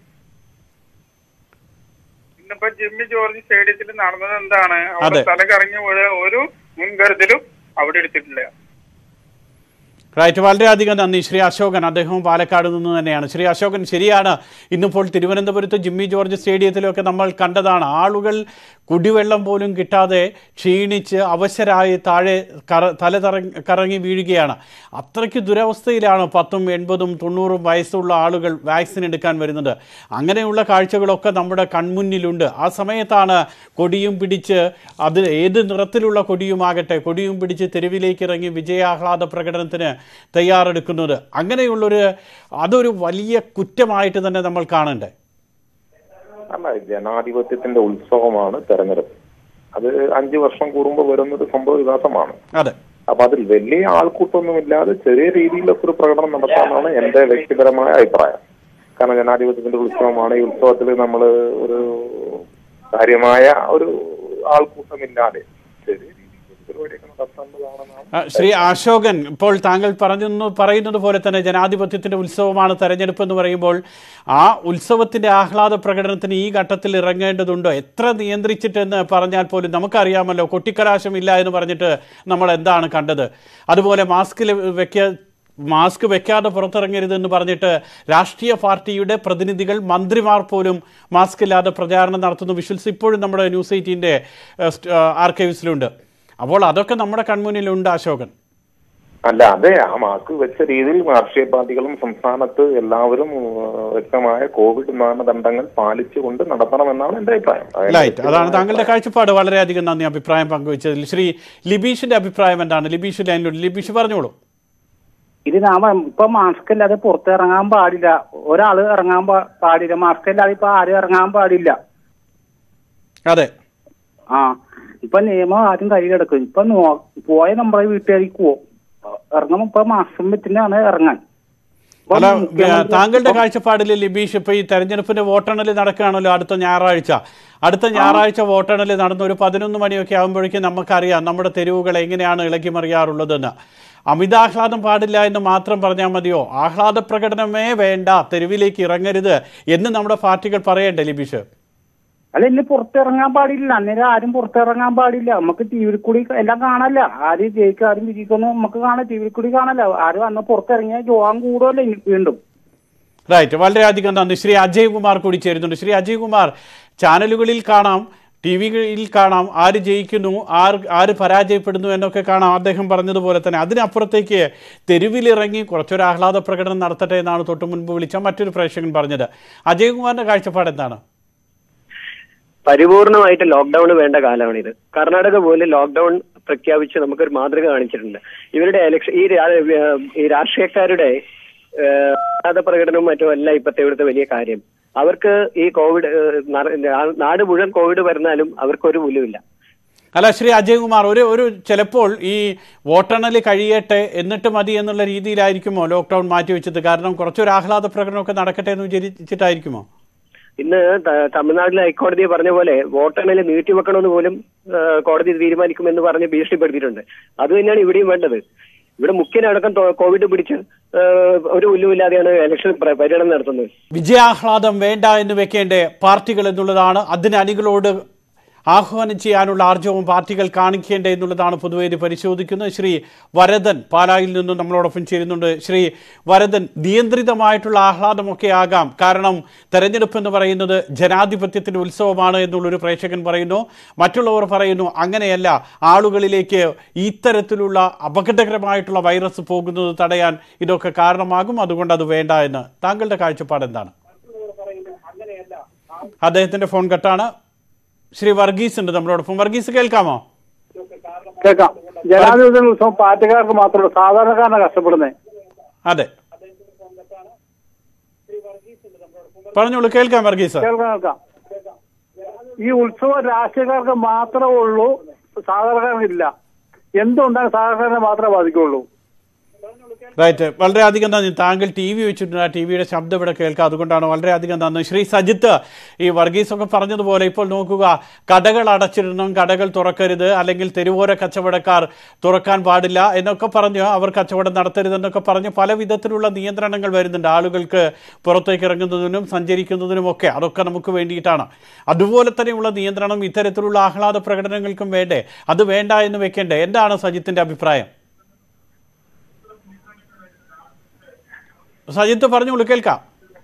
ഇന്നിപ്പോ ജിമ്മി ജോർജ് സ്റ്റേഡിയത്തിൽ നടന്നത് എന്താണ് അവിടെ അതെ. തല കറങ്ങി വീഴ ഒരു മുൻകരുതലും അവിടെ എടുത്തിട്ടില്ല റൈറ്റ് വളരെയധികം നന്ദി ശ്രീ അശോകൻ അദ്ദേഹവും പാലക്കാട് നിന്ന് തന്നെയാണ് ശ്രീ അശോകൻ ശരിയാണ് ഇന്നിപ്പോൾ തിരുവനന്തപുരത്ത് ജിമ്മി ജോർജ് സ്റ്റേഡിയത്തിലൊക്കെ നമ്മൾ കണ്ടതാണ് ആളുകൾ കുടിവെള്ളം പോലും കിട്ടാതെ ക്ഷീണിച്ച് അവശരായി താഴെ കറ തല തറ- കറങ്ങി വീഴുകയാണ് അത്രയ്ക്ക് ദുരവസ്ഥയിലാണ് പത്തും എൺപതും തൊണ്ണൂറും വയസ്സുള്ള ആളുകൾ വാക്സിൻ എടുക്കാൻ വരുന്നത് അങ്ങനെയുള്ള കാഴ്ചകളൊക്കെ നമ്മുടെ കൺമുന്നിലുണ്ട് ആ സമയത്താണ് കൊടിയും പിടിച്ച് അത് ഏത് നിറത്തിലുള്ള കൊടിയുമാകട്ടെ കൊടിയും പിടിച്ച് തെരുവിലേക്ക് ഇറങ്ങി വിജയാഹ്ലാദ പ്രകടനത്തിന് തയ്യാറെടുക്കുന്നത് അങ്ങനെയുള്ളൊരു അതൊരു വലിയ കുറ്റമായിട്ട് തന്നെ നമ്മൾ കാണണ്ടേ അല്ല ജനാധിപത്യത്തിന്റെ ഉത്സവമാണ് തെരഞ്ഞെടുപ്പ് അത് അഞ്ചു വർഷം കൂടുമ്പോൾ വരുന്നത് സംഭവ വികാസമാണ് അതെ അപ്പൊ അതിൽ വലിയ ആൾക്കൂട്ടമൊന്നുമില്ലാതെ ചെറിയ രീതിയിലൊക്കെ ഒരു പ്രകടനം നടത്താനാണ് എന്റെ വ്യക്തിപരമായ അഭിപ്രായം കാരണം ജനാധിപത്യത്തിന്റെ ഉത്സവമാണ് ഈ ഉത്സവത്തിൽ നമ്മൾ ഒരു കാര്യമായ ഒരു ആൾക്കൂട്ടമില്ലാതെ ചെറിയ രീതിയിൽ പരിപാടിയൊക്കെ നടത്തേണ്ടതാണെന്നാണ് ആ, ശ്രീ അശോകൻ ഇപ്പോൾ താങ്കൾ പറഞ്ഞു പറയുന്നത് പോലെ തന്നെ ജനാധിപത്യത്തിന്റെ ഉത്സവമാണ് തെരഞ്ഞെടുപ്പ് എന്ന് പറയുമ്പോൾ ആ ഉത്സവത്തിന്റെ ആഹ്ലാദ പ്രകടനത്തിന് ഈ ഘട്ടത്തിൽ ഇറങ്ങേണ്ടതുണ്ടോ എത്ര നിയന്ത്രിച്ചിട്ടെന്ന് പറഞ്ഞാൽ പോലും നമുക്കറിയാമല്ലോ കൊട്ടിക്കലാശമില്ല എന്ന് പറഞ്ഞിട്ട് നമ്മൾ എന്താണ് കണ്ടത് അതുപോലെ മാസ്കിൽ വെക്ക മാസ്ക് വെക്കാതെ പുറത്തിറങ്ങരുതെന്ന് പറഞ്ഞിട്ട് രാഷ്ട്രീയ പാർട്ടിയുടെ പ്രതിനിധികൾ മന്ത്രിമാർ പോലും മാസ്ക് ഇല്ലാതെ പ്രചാരണം നടത്തുന്ന വിഷ്വൽസ് ഇപ്പോഴും നമ്മുടെ ന്യൂസ് എയ്റ്റീൻ്റെ ആർക്കൈവ്സിലുണ്ട് അപ്പോൾ അതൊക്കെ നമ്മുടെ കൺമുന്നിലുണ്ട് അശോകൻ അല്ല അതെ ആ മാർക്ക് വെച്ച രീതിയിൽ രാഷ്ട്രീയ പാർട്ടികളും സംസ്ഥാനത്ത് എല്ലാവരും ഏഹ്, വ്യക്തമായ കോവിഡ് മാനദണ്ഡങ്ങൾ പാലിച്ചുകൊണ്ട് നടത്തണമെന്നാണ് എന്റെ അഭിപ്രായം അതായത് ലൈറ്റ് അതാണ് താങ്കളുടെ കാഴ്ചപ്പാട് വളരെയധികം നന്ദി അഭിപ്രായം പങ്കുവച്ചതിൽ ശ്രീ ലിബീഷിന്റെ അഭിപ്രായം എന്താണ് ലിബീഷ് ലൈനിലുണ്ട് ലിബീഷ് പറഞ്ഞോളൂ ഇത് നാമ ഇപ്പൊ മാസ്ക് ഇല്ലാതെ പുറത്തിറങ്ങാൻ പാടില്ല ഒരാള് ഇറങ്ങാൻ പാ- പാടില്ല മാസ്ക് ഇല്ലാതെ ഇപ്പൊ ആരും ഇറങ്ങാൻ പാടില്ല അതെ ആ ഇപ്പൊ നിയമം ആദ്യം കൈ കിടക്കും ഇപ്പൊ നോ- പോയ നമ്മളെ വീട്ടുകാർക്ക് പോവും ഇറങ്ങുമ്പോ ഇപ്പൊ മാസ്കും വെച്ചിട്ടാണ് ഇറങ്ങാൻ ഇപ്പൊ അല്ല മുഖ്യമന്ത്രി- താങ്കളുടെ ഇപ്പൊ- കാഴ്ചപ്പാടിൽ ലിബീഷ് ഇപ്പൊ ഈ തെരഞ്ഞെടുപ്പിന്റെ വോട്ടെണ്ണൽ നടക്കുകയാണല്ലോ അടുത്ത ഞായറാഴ്ച അടുത്ത ഞായറാഴ്ച വോട്ടെണ്ണൽ നടന്ന ഒരു പതിനൊന്ന് മണിയൊക്കെ ആകുമ്പോഴേക്കും നമുക്കറിയാം നമ്മുടെ തെരുവുകൾ എങ്ങനെയാണ് ഇളക്കി മറിയാറുള്ളതെന്ന് അമിതാഹ്ലാദം പാടില്ല എന്ന് മാത്രം പറഞ്ഞാൽ മതിയോ ആഹ്ലാദ പ്രകടനമേ വേണ്ട തെരുവിലേക്ക് ഇറങ്ങരുത് എന്ന് നമ്മുടെ പാർട്ടികൾ പറയണ്ടേ ലിബീഷ് അല്ല ഇന്ന് പുറത്തിറങ്ങാൻ പാടില്ല അന്നേരം ആരും പുറത്തിറങ്ങാൻ പാടില്ല നമുക്ക് ടി വിയിൽ കൂടി എല്ലാം കാണല്ല ആര് ജയിക്കും ആരും വിജയിക്കുന്നു നമുക്ക് കാണാം ടി വിയിൽ കൂടി കാണല്ല ആരും അന്ന് പുറത്തിറങ്ങിയാൽ ജോവാൻ കൂടുമല്ലോ ഇനി വീണ്ടും റൈറ്റ് വളരെയധികം നന്ദി ശ്രീ അജയ് കുമാർ കൂടി ചേരുന്നുണ്ട് ശ്രീ അജയ് കുമാർ ചാനലുകളിൽ കാണാം ടി വിയിൽ കാണാം ആര് ജയിക്കുന്നു ആര് ആര് പരാജയപ്പെടുന്നു എന്നൊക്കെ കാണാം അദ്ദേഹം പറഞ്ഞതുപോലെ തന്നെ അതിനപ്പുറത്തേക്ക് തെരുവിലിറങ്ങി കുറച്ചൊരു ആഹ്ലാദ പ്രകടനം നടത്തട്ടെ എന്നാണ് തൊട്ടു മുൻപ് വിളിച്ച മറ്റൊരു പ്രേക്ഷകൻ പറഞ്ഞത് അജയ് കുമാറിന്റെ കാഴ്ചപ്പാട് എന്താണ് പരിപൂർണമായിട്ട് ലോക്ക്ഡൌൺ വേണ്ട കാലമാണിത് കർണാടക പോലും ലോക്ക്ഡൌൺ പ്രഖ്യാപിച്ച് നമുക്കൊരു മാതൃക കാണിച്ചിട്ടുണ്ട് ഇവരുടെ എലക്ഷൻ ഈ രാ- ഈ രാഷ്ട്രീയക്കാരുടെ ഏഹ്, പ്രകടനവും മറ്റും അല്ല ഇപ്പത്തെ ഇവിടുത്തെ വലിയ കാര്യം അവർക്ക് ഈ കോവിഡ് ഏഹ്, നട- നാട് മുഴുവൻ കോവിഡ് വരുന്നാലും അവർക്കൊരു മൂല്യമില്ല അല്ല ശ്രീ അജയ് കുമാർ ഒരു ഒരു ചിലപ്പോൾ ഈ വോട്ടെണ്ണൽ കഴിയട്ടെ എന്നിട്ട് മതി എന്നുള്ള രീതിയിലായിരിക്കുമോ ലോക്ക്ഡൌൺ മാറ്റിവെച്ചത് കാരണം കുറച്ചൊരു ആഹ്ലാദ പ്രകടനമൊക്കെ നടക്കട്ടെ എന്ന് വിചാരിച്ചിട്ടായിരിക്കുമോ ഇന്ന് ത- തമിഴ്നാട്ടിലെ ഹൈക്കോടതി പറഞ്ഞ പോലെ വോട്ടെണ്ണൽ നീട്ടിവെക്കണമെന്ന് പോലും ഏഹ്, കോടതി തീരുമാനിക്കുമെന്ന് പറഞ്ഞ് ഭീഷണിപ്പെടുത്തിയിട്ടുണ്ട് അത് തന്നെയാണ് ഇവിടെയും വേണ്ടത് ഇവിടെ മുഖ്യനടക്കം തോ- കോവിഡ് പിടിച്ച് ഏഹ്, ഒരു ഉല്ലുമില്ലാതെയാണ് ഇലക്ഷൻ പ്ര- പര്യടനം നടത്തുന്നത് വിജയാഹ്ലാദം വേണ്ട എന്ന് വെക്കേണ്ട പാർട്ടികൾ എന്നുള്ളതാണ് അതിന് അണികളോട് ആഹ്വാനം ചെയ്യാനുള്ള ആർജവും പാർട്ടികൾ കാണിക്കേണ്ടേ എന്നുള്ളതാണ് പൊതുവെ ഇത് പരിശോധിക്കുന്നത് ശ്രീ വരദൻ പാലായിൽ നിന്നും നമ്മളോടൊപ്പം ചേരുന്നുണ്ട് ശ്രീ വരദൻ നിയന്ത്രിതമായിട്ടുള്ള ആഹ്ലാദമൊക്കെ ആകാം കാരണം തെരഞ്ഞെടുപ്പ് എന്ന് പറയുന്നത് ജനാധിപത്യത്തിന്റെ ഉത്സവമാണ് എന്നുള്ളൊരു പ്രേക്ഷകൻ പറയുന്നു മറ്റുള്ളവർ പറയുന്നു അങ്ങനെയല്ല ആളുകളിലേക്ക് ഇത്തരത്തിലുള്ള അപകടകരമായിട്ടുള്ള വൈറസ് പോകുന്നത് തടയാൻ ഇതൊക്കെ കാരണമാകും അതുകൊണ്ട് അത് വേണ്ട എന്ന് താങ്കളുടെ കാഴ്ചപ്പാട് എന്താണ് അദ്ദേഹത്തിന്റെ ഫോൺ കട്ടാണ് ശ്രീ വർഗീസ് ഉണ്ട് നമ്മളോടൊപ്പം വർഗീസ് കേൾക്കാമോ കേൾക്കാം ജനാധിപത്യ ഉത്സവം പാർട്ടിക്കാർക്ക് മാത്രമല്ല സാധാരണക്കാരനെ കഷ്ടപ്പെടുന്നത് അതെ പറഞ്ഞോളൂ കേൾക്കാം വർഗീസ് കേൾക്കാം കേൾക്കാം ഈ ഉത്സവം രാഷ്ട്രീയക്കാർക്ക് മാത്രമേ ഉള്ളൂ സാധാരണക്കാരനില്ല എന്തുകൊണ്ടാണ് സാധാരണക്കാരനെ മാത്രമേ ബാധിക്കുള്ളൂ റൈറ്റ് വളരെയധികം നന്ദി താങ്കൾ ടി വി വെച്ചിട്ടുണ്ട് ആ ടി വിയുടെ ശബ്ദം ഇവിടെ കേൾക്കാം അതുകൊണ്ടാണ് വളരെയധികം നന്ദി ശ്രീ സജിത്ത് ഈ വർഗീസ് ഒക്കെ പറഞ്ഞതുപോലെ ഇപ്പോൾ നോക്കുക കടകൾ അടച്ചിടണം കടകൾ തുറക്കരുത് അല്ലെങ്കിൽ തെരുവോര കച്ചവടക്കാർ തുറക്കാൻ പാടില്ല എന്നൊക്കെ പറഞ്ഞ് അവർ കച്ചവടം നടത്തരുതെന്നൊക്കെ പറഞ്ഞ് പല വിധത്തിലുള്ള നിയന്ത്രണങ്ങൾ വരുന്നുണ്ട് ആളുകൾക്ക് പുറത്തേക്ക് ഇറങ്ങുന്നതിനും സഞ്ചരിക്കുന്നതിനും ഒക്കെ അതൊക്കെ നമുക്ക് വേണ്ടിയിട്ടാണ് അതുപോലെ തന്നെയുള്ള നിയന്ത്രണം ഇത്തരത്തിലുള്ള ആഹ്ലാദ പ്രകടനങ്ങൾക്കും വേണ്ടേ അത് വേണ്ട എന്ന് വെക്കേണ്ടേ എന്താണ് സജിത്തിന്റെ അഭിപ്രായം സജിത്ത് പറഞ്ഞോളൂ കേൾക്കാം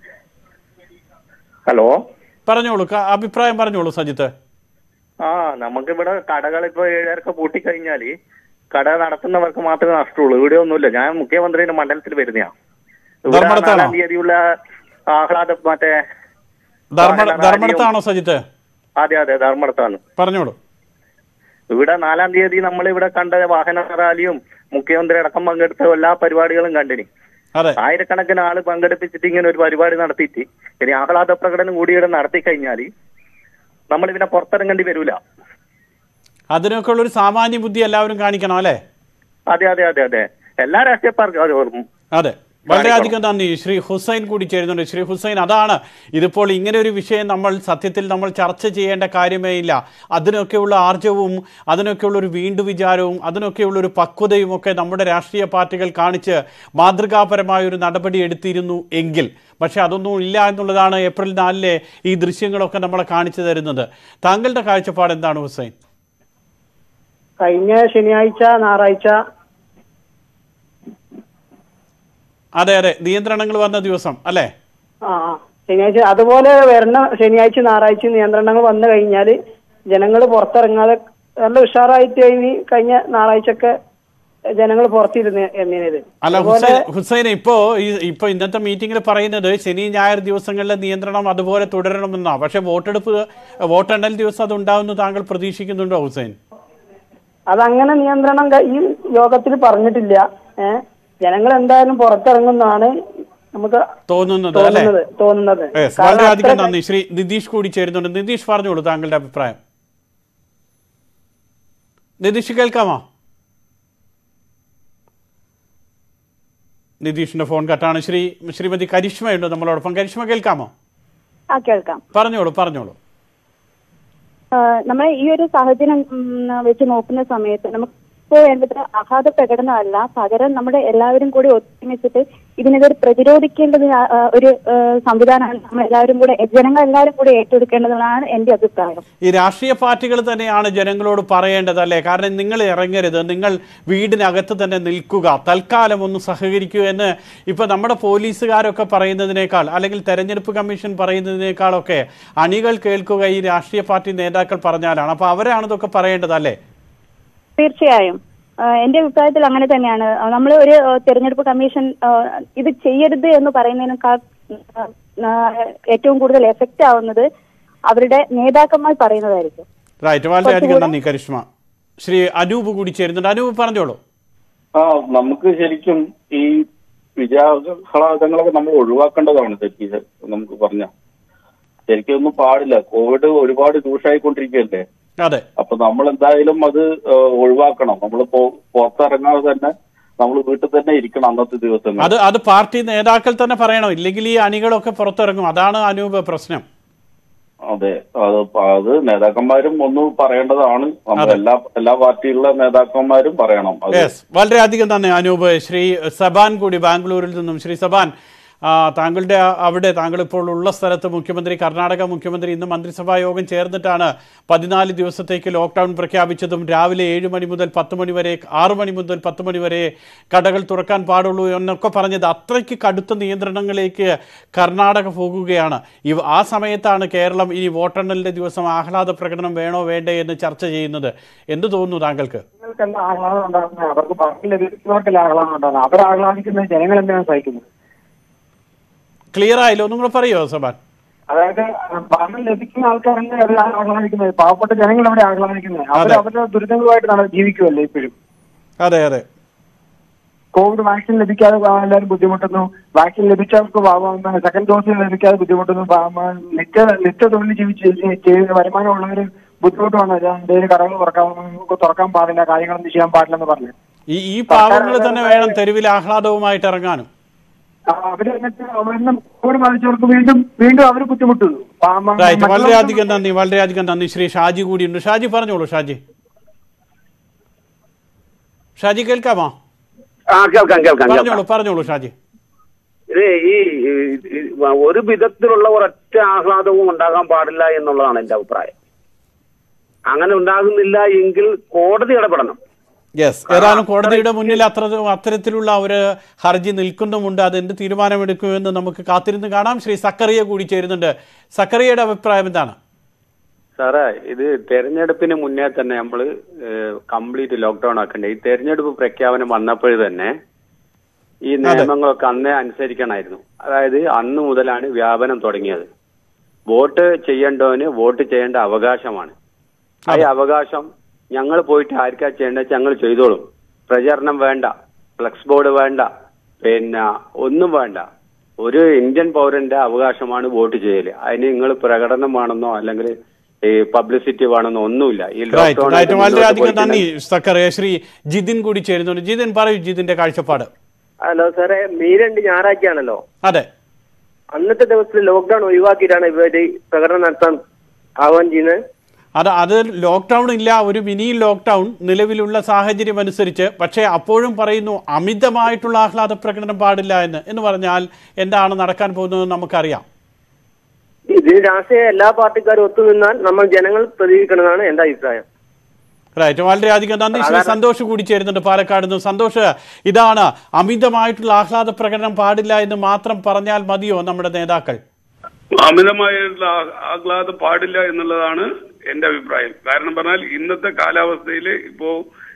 ഹലോ പറഞ്ഞോളൂ ക- അഭിപ്രായം പറഞ്ഞോളൂ സജിത്ത് ആ നമുക്കിവിടെ കടകൾ ഇപ്പൊ ഏഴരക്ക് പൂട്ടിക്കഴിഞ്ഞാല് കട നടത്തുന്നവർക്ക് മാത്രമേ നഷ്ടമുള്ളൂ ഇവിടെ ഒന്നുമില്ല ഞാൻ മുഖ്യമന്ത്രിയുടെ മണ്ഡലത്തിൽ വരുന്നയാ ഇവിടെ ധർമ്മടത്താണോ? നാലാം തീയതിയുള്ള ആഹ്ലാദം മറ്റേ ധർമ്മ വാഹന റാലിയും- ധർമ്മടത്താണോ സജിത്ത് അതെ അതെ ധർമ്മടത്താണ് പറഞ്ഞോളൂ ഇവിടെ നാലാം തീയതി നമ്മൾ ഇവിടെ കണ്ട വാഹന റാലിയും മുഖ്യമന്ത്രി അടക്കം പങ്കെടുത്ത എല്ലാ പരിപാടികളും കണ്ടിനി അതെ ആയിരക്കണക്കിന് ആള് പങ്കെടുപ്പിച്ചിട്ട് ഇങ്ങനെ ഒരു പരിപാടി നടത്തിയിട്ട് ഇനി ആഹ്ലാദ പ്രകടനം കൂടി ഇവിടെ നടത്തി കഴിഞ്ഞാല് നമ്മൾ ഇതിനെ പുറത്തിറങ്ങേണ്ടി വരൂല അതിനൊക്കെ ഉള്ള ഒരു സാമാന്യ ബുദ്ധി എല്ലാവരും കാണിക്കണം അല്ലേ അതെ അതെ അതെ അതെ എല്ലാ രാഷ്ട്രീയ പാർട്ടി അതെ വളരെയധികം നന്ദി ശ്രീ ഹുസൈൻ കൂടി ചേരുന്നുണ്ട് ശ്രീ ഹുസൈൻ അതാണ് ഇതിപ്പോൾ ഇങ്ങനെ ഒരു വിഷയം നമ്മൾ സത്യത്തിൽ നമ്മൾ ചർച്ച ചെയ്യേണ്ട കാര്യമേ ഇല്ല അതിനൊക്കെയുള്ള ആർജവും അതിനൊക്കെയുള്ള ഒരു വീണ്ടു വിചാരവും അതിനൊക്കെയുള്ള ഒരു പക്വതയും ഒക്കെ നമ്മുടെ രാഷ്ട്രീയ പാർട്ടികൾ കാണിച്ച് മാതൃകാപരമായ ഒരു നടപടി എടുത്തിരുന്നു എങ്കിൽ പക്ഷെ അതൊന്നും ഇല്ല എന്നുള്ളതാണ് ഏപ്രിൽ നാലിലെ ഈ ദൃശ്യങ്ങളൊക്കെ നമ്മളെ കാണിച്ചു തരുന്നത് താങ്കളുടെ കാഴ്ചപ്പാട് എന്താണ് ഹുസൈൻ കഴിഞ്ഞ ശനിയാഴ്ച ഞായറാഴ്ച അതെ അതെ നിയന്ത്രണങ്ങൾ വന്ന ദിവസം അല്ലേ ആ ആ. ശനിയാഴ്ച അതുപോലെ വരുന്ന ശനിയാഴ്ച ഞായറാഴ്ച നിയന്ത്രണങ്ങൾ വന്നു കഴിഞ്ഞാൽ ജനങ്ങൾ പുറത്തിറങ്ങാതെ നല്ല ഉഷാറായിട്ട് ഇനി കഴിഞ്ഞ ഞായറാഴ്ച ഒക്കെ ജനങ്ങൾ പുറത്തിരുന്ന് എന്നത് അല്ല ഹുസൈൻ ഹുസൈൻ ഇപ്പോ ഈ ഇപ്പൊ ഇന്നത്തെ മീറ്റിംഗിൽ പറയുന്നത് ശനി ഞായർ ദിവസങ്ങളിലെ നിയന്ത്രണം അതുപോലെ തുടരണമെന്നാ പക്ഷെ വോട്ടെടുപ്പ് വോട്ടെണ്ണൽ ദിവസം അത് ഉണ്ടാവുമെന്ന് താങ്കൾ പ്രതീക്ഷിക്കുന്നുണ്ടോ ഹുസൈൻ അതങ്ങനെ നിയന്ത്രണം ക- ഈ യോഗത്തിൽ പറഞ്ഞിട്ടില്ല ഏഹ് ജനങ്ങൾ എന്തായാലും പുറത്തിറങ്ങുന്നതാണ് നമുക്ക് തോന്നുന്നത് അല്ലെ തോന്നുന്നത് തോന്നുന്നത് യെസ് കാരണം വളരെയധികം അത്ര- നന്ദി ശ്രീ നിതീഷ് കൂടി ചേരുന്നുണ്ട് നിതീഷ് പറഞ്ഞോളൂ താങ്കളുടെ അഭിപ്രായം നിതീഷ് കേൾക്കാമോ നിതീഷിന്റെ ഫോൺ കട്ടാണ് ശ്രീ ശ്രീമതി കരിഷ്മയുണ്ട് നമ്മളോടൊപ്പം കരിഷ്മ കേൾക്കാമോ ആ കേൾക്കാം പറഞ്ഞോളൂ പറഞ്ഞോളൂ നമ്മൾ ഈ ഒരു സാഹചര്യം ഉം, വെച്ച് നോക്കുന്ന സമയത്ത് നമുക്ക് ഇപ്പോൾ വേണ്ടത് അഗാധ പ്രകടനമല്ല പകരം നമ്മുടെ എല്ലാവരും കൂടി ഒത്തൊരുമിച്ചിട്ട് ഇതിനെതിരെ പ്രതിരോധിക്കേണ്ടത് ആ, ആ, ഒരു ആ, സംവിധാനമാണ് നമ്മൾ എല്ലാവരും കൂടെ ജനങ്ങൾ എല്ലാവരും കൂടി ഏറ്റെടുക്കേണ്ടതെന്നാണ് എന്റെ അഭിപ്രായം ഈ രാഷ്ട്രീയ പാർട്ടികൾ തന്നെയാണ് ജനങ്ങളോട് പറയേണ്ടത് അല്ലേ കാരണം നിങ്ങൾ ഇറങ്ങരുത് നിങ്ങൾ വീടിനകത്ത് തന്നെ നിൽക്കുക തൽക്കാലം ഒന്ന് സഹകരിക്കൂ എന്ന് ഇപ്പൊ നമ്മുടെ പോലീസുകാരൊക്കെ പറയുന്നതിനേക്കാൾ അല്ലെങ്കിൽ തെരഞ്ഞെടുപ്പ് കമ്മീഷൻ പറയുന്നതിനേക്കാളൊക്കെ അണികൾ കേൾക്കുക ഈ രാഷ്ട്രീയ പാർട്ടി നേതാക്കൾ പറഞ്ഞാലാണ് അപ്പൊ അവരാണ് ഇതൊക്കെ പറയേണ്ടത് അല്ലേ തീർച്ചയായും ആ, എന്റെ അഭിപ്രായത്തിൽ അങ്ങനെ തന്നെയാണ് നമ്മൾ ഒരു ആ, തെരഞ്ഞെടുപ്പ് കമ്മീഷൻ ആ, ഇത് ചെയ്യരുത് എന്ന് പറയുന്നതിനേക്കാൾ ആ, ആ, ഏറ്റവും കൂടുതൽ എഫക്റ്റ് ആവുന്നത് അവരുടെ നേതാക്കന്മാർ പറയുന്നതായിരിക്കും റൈറ്റ് വളരെയധികം നന്ദി കരിഷ്മ ശ്രീ അനൂപ് കൂടി ചേരുന്നുണ്ട് അനൂപ് പറഞ്ഞോളൂ ആ നമുക്ക് ശരിക്കും ഈ വിജയാഹ്ലാദങ്ങളൊക്കെ നമ്മൾ ഒഴിവാക്കേണ്ടതാണ് ശരിക്കും ഇത് നമുക്ക് പറഞ്ഞ ശരിക്കും ഒന്നും പാടില്ല കോവിഡ് ഒരുപാട് രൂക്ഷമായിക്കൊണ്ടിരിക്കുകയല്ലേ അതെ അപ്പൊ നമ്മൾ എന്തായാലും അത് ഏഹ്, ഒഴിവാക്കണം നമ്മൾ പുറത്തിറങ്ങാതെ തന്നെ നമ്മൾ വീട്ടിൽ തന്നെ ഇരിക്കണം അന്നത്തെ ദിവസങ്ങൾ അത് അത് പാർട്ടി നേതാക്കൾ തന്നെ പറയണം ഇല്ലെങ്കിൽ ഈ അണികളൊക്കെ പുറത്തിറങ്ങും അതാണ് അനൂപ് പ്രശ്നം അതെ അത് പ- അത് നേതാക്കന്മാരും ഒന്ന് പറയേണ്ടതാണ് നമ്മൾ എല്ലാ എല്ലാ പാർട്ടിയിലുള്ള നേതാക്കന്മാരും പറയണം അത് യെസ് വളരെയധികം നന്ദി അനൂപ് ശ്രീ സബാൻ കൂടി ബാംഗ്ലൂരിൽ നിന്നും ശ്രീ സബാൻ ആ, താങ്കളുടെ ആ- അവിടെ താങ്കൾ ഇപ്പോൾ ഉള്ള സ്ഥലത്ത് മുഖ്യമന്ത്രി കർണാടക മുഖ്യമന്ത്രി ഇന്ന് മന്ത്രിസഭാ യോഗം ചേർന്നിട്ടാണ് പതിനാല് ദിവസത്തേക്ക് ലോക്ക്ഡൌൺ പ്രഖ്യാപിച്ചതും രാവിലെ ഏഴ് മണി മുതൽ പത്ത് മണി വരെ ആറ് മണി മുതൽ പത്ത് മണി വരെ കടകൾ തുറക്കാൻ പാടുള്ളൂ എന്നൊക്കെ പറഞ്ഞത് അത്രയ്ക്ക് കടുത്ത നിയന്ത്രണങ്ങളിലേക്ക് കർണാടക പോകുകയാണ് ഇവ ആ സമയത്താണ് കേരളം ഇനി വോട്ടെണ്ണലിന്റെ ദിവസം ആഹ്ലാദ പ്രകടനം വേണോ വേണ്ടേ എന്ന് ചർച്ച ചെയ്യുന്നത് എന്ത് തോന്നുന്നു താങ്കൾക്ക് ജനങ്ങൾക്കെല്ലാം ആഹ്ലാദം ഉണ്ടാകുന്നത് അവർക്ക് ഭരണം ലഭിക്കുന്നവർക്കല്ല ആഹ്ലാദം ഉണ്ടാകുന്നത് അവർ ആഹ്ലാദിക്കുന്നത് ജനങ്ങൾ എന്തിനാണ് സഹിക്കുന്നത് ക്ലിയർ ആയില്ല ഒന്നും കൂടെ പറയുമോ സബാൻ അതായത് ഭരണം ലഭിക്കുന്ന ആൾക്കാരല്ലേ അവർ ആഹ്ലാദിക്കുന്നത് പാവപ്പെട്ട ജനങ്ങൾ അവിടെ ആഹ്ലാദിക്കുന്നത് അവർ അതെ. അവരുടെ ദുരിതങ്ങളുമായിട്ട് നട ജീവിക്കുമല്ലേ ഇപ്പോഴും അതെ അതെ കോവിഡ് വാക്സിൻ ലഭിക്കാതെ ആ എല്ലാവരും ബുദ്ധിമുട്ടുന്നു വാക്സിൻ ലഭിച്ചവർക്ക് സെക്കൻഡ് ഡോസ് ലഭിക്കാതെ ബുദ്ധിമുട്ടുന്നു പാ- മ- നിത്യ നിത്യ തൊഴിൽ ജീവിച്ച് ചെയ്യുന്ന വരുമാനമുള്ളവർ ബുദ്ധിമുട്ടുമാണ് എന്തെങ്കിലും കടകൾ തുറക്കാൻ തുറക്കാൻ പാടില്ല കാര്യങ്ങളൊന്നും ചെയ്യാൻ പാടില്ലെന്ന് പറഞ്ഞു ഈ ഈ പാവങ്ങൾ തന്നെ വേണം തെരുവിൽ ആഹ്ലാദവുമായിട്ട് ഇറങ്ങാനും ആ, അവര് എന്നിട്ട് അവരെന്നെ കോവിഡ് ബാധിച്ചവർക്ക് വീണ്ടും വീണ്ടും അവർ ബുദ്ധിമുട്ടുന്നു പാ- മ- റൈറ്റ് മറ്റുള്ളവർക്ക് വളരെയധികം നന്ദി വളരെയധികം നന്ദി ശ്രീ ഷാജി കൂടിയുണ്ട് ഷാജി പറഞ്ഞോളൂ ഷാജി ഷാജി കേൾക്കാമോ ആ കേൾക്കാം കേൾക്കാം പറഞ്ഞോളൂ കേൾക്കാം പറഞ്ഞോളൂ ഷാജി ഇത് ഈ ഈ- ഈ ഒരു വിധത്തിലുള്ള ഒരൊറ്റ ആഹ്ലാദവും ഉണ്ടാകാൻ പാടില്ല എന്നുള്ളതാണ് എന്റെ അഭിപ്രായം അങ്ങനെ ഉണ്ടാകുന്നില്ല എങ്കിൽ കോടതി ഇടപെടണം യെസ് ഏതായാലും കോടതിയുടെ മുന്നിൽ അത്ര അത്തരത്തിലുള്ള ഒരു ഹർജി നിൽക്കുന്നുമുണ്ട് അത് എന്ത് തീരുമാനമെടുക്കുമെന്ന് നമുക്ക് കാത്തിരുന്ന് കാണാം ശ്രീ സക്കറിയ കൂടി ചേരുന്നുണ്ട് സക്കറിയയുടെ അഭിപ്രായം എന്താണ് സാറേ ഇത് തെരഞ്ഞെടുപ്പിന് മുന്നേ തന്നെ നമ്മൾ കംപ്ലീറ്റ് ലോക്ക്ഡൌൺ ആക്കണ്ടേ ഈ തെരഞ്ഞെടുപ്പ് പ്രഖ്യാപനം വന്നപ്പോൾ തന്നെ ഈ നിയമങ്ങളൊക്കെ അന്നേ അനുസരിക്കണമായിരുന്നു അതായത് അന്ന് മുതലാണ് വ്യാപനം തുടങ്ങിയത് വോട്ട് ചെയ്യേണ്ടവന് വോട്ട് ചെയ്യേണ്ട അവകാശമാണ് ആ ഈ അവകാശം ഞങ്ങൾ പോയിട്ട് ആർക്കാ ചെയ്യേണ്ടത് ഞങ്ങൾ ചെയ്തോളും പ്രചരണം വേണ്ട ഫ്ലക്സ് ബോർഡ് വേണ്ട പിന്നെ ഒന്നും വേണ്ട ഒരു ഇന്ത്യൻ പൗരന്റെ അവകാശമാണ് വോട്ട് ചെയ്യല് അതിന് നിങ്ങൾ പ്രകടനം വേണമെന്നോ അല്ലെങ്കിൽ ഈ പബ്ലിസിറ്റി വേണമെന്നോ ഒന്നുമില്ല ഈ റൈറ്റ് റൈറ്റ് ലോക്ക്ഡൌൺ വളരെയധികം നന്ദി സക്കറിയ ശ്രീ ജിതിൻ കൂടി ചേരുന്നുണ്ട് ജിതിൻ പറയൂ ജിതിന്റെ കാഴ്ചപ്പാട് ഹലോ സാറേ മെയ് രണ്ട് ഞായറാഴ്ചയാണല്ലോ അതെ അന്നത്തെ ദിവസത്തിൽ ലോക്ക്ഡൌൺ ഒഴിവാക്കിയിട്ടാണ് ഇവര് പ്രകടനം നടത്താൻ ആഹ്വാനം ചെയ്യുന്നത് അത് അത് ലോക്ക്ഡൗൺ ഇല്ല ഒരു മിനി ലോക്ക്ഡൗൺ നിലവിലുള്ള സാഹചര്യം അനുസരിച്ച് പക്ഷേ അപ്പോഴും പറയുന്നു അമിതമായിട്ടുള്ള ആഹ്ലാദ പ്രകടനം പാടില്ല എന്ന് എന്ന് പറഞ്ഞാൽ എന്താണ് നടക്കാൻ പോകുന്നത് നമുക്കറിയാം ഇതിന് രാഷ്ട്രീയ എല്ലാ പാർട്ടിക്കാരും ഒത്തുനിന്നാൽ നമ്മൾ ജനങ്ങൾ പ്രതികരിക്കണമെന്നാണ് എന്റെ അഭിപ്രായം റൈറ്റ് വളരെയധികം നന്ദി ശ്രീ സന്തോഷ് കൂടി ചേരുന്നുണ്ട് പാലക്കാട് നിന്ന് സന്തോഷ് ഇതാണ് അമിതമായിട്ടുള്ള ആഹ്ലാദ പ്രകടനം പാടില്ല എന്ന് മാത്രം പറഞ്ഞാൽ മതിയോ നമ്മുടെ നേതാക്കൾ അമിതമായിട്ടുള്ള ആ- ആഹ്ലാദം പാടില്ല എന്നുള്ളതാണ് എന്റെ അഭിപ്രായം കാരണം പറഞ്ഞാൽ ഇന്നത്തെ കാലാവസ്ഥയിൽ ഇപ്പോ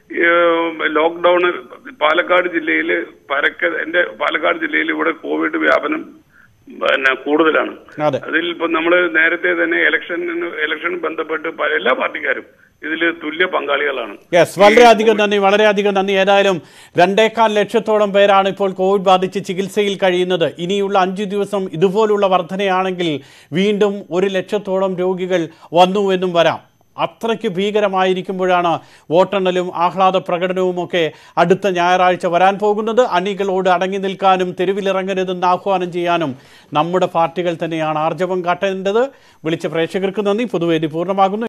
ലോക്ക്ഡൌൺ പാലക്കാട് ജില്ലയിൽ പരക്ക എന്റെ പാലക്കാട് ജില്ലയിൽ ഇവിടെ കോവിഡ് വ്യാപനം പിന്നെ കൂടുതലാണ് അതെ അതിൽ ഇപ്പൊ നമ്മള് നേരത്തെ തന്നെ ഇലക്ഷന് ഇലക്ഷന് ബന്ധപ്പെട്ട് പല എല്ലാ പാർട്ടിക്കാരും ഇതിൽ തുല്യ പങ്കാളികളാണ് യെസ് വളരെയധികം നന്ദി വളരെയധികം നന്ദി ഏതായാലും രണ്ടേകാൽ ലക്ഷത്തോളം പേരാണ് ഇപ്പോൾ കോവിഡ് ബാധിച്ച് ചികിത്സയിൽ കഴിയുന്നത് ഇനിയുള്ള അഞ്ചു ദിവസം ഇതുപോലുള്ള വർധനയാണെങ്കിൽ വീണ്ടും ഒരു ലക്ഷത്തോളം രോഗികൾ വന്നു എന്നും വരാം അത്രയ്ക്ക് ഭീകരമായിരിക്കുമ്പോഴാണ് വോട്ടെണ്ണലും ആഹ്ലാദ പ്രകടനവുമൊക്കെ അടുത്ത ഞായറാഴ്ച വരാൻ പോകുന്നത് അണികളോട് അടങ്ങി നിൽക്കാനും തെരുവിലിറങ്ങരുതെന്ന് ആഹ്വാനം ചെയ്യാനും നമ്മുടെ പാർട്ടികൾ തന്നെയാണ് ആർജവം കാട്ടേണ്ടത് വിളിച്ച പ്രേക്ഷകർക്ക് നന്ദി പൊതുവേദി പൂർണ്ണമാകുന്നു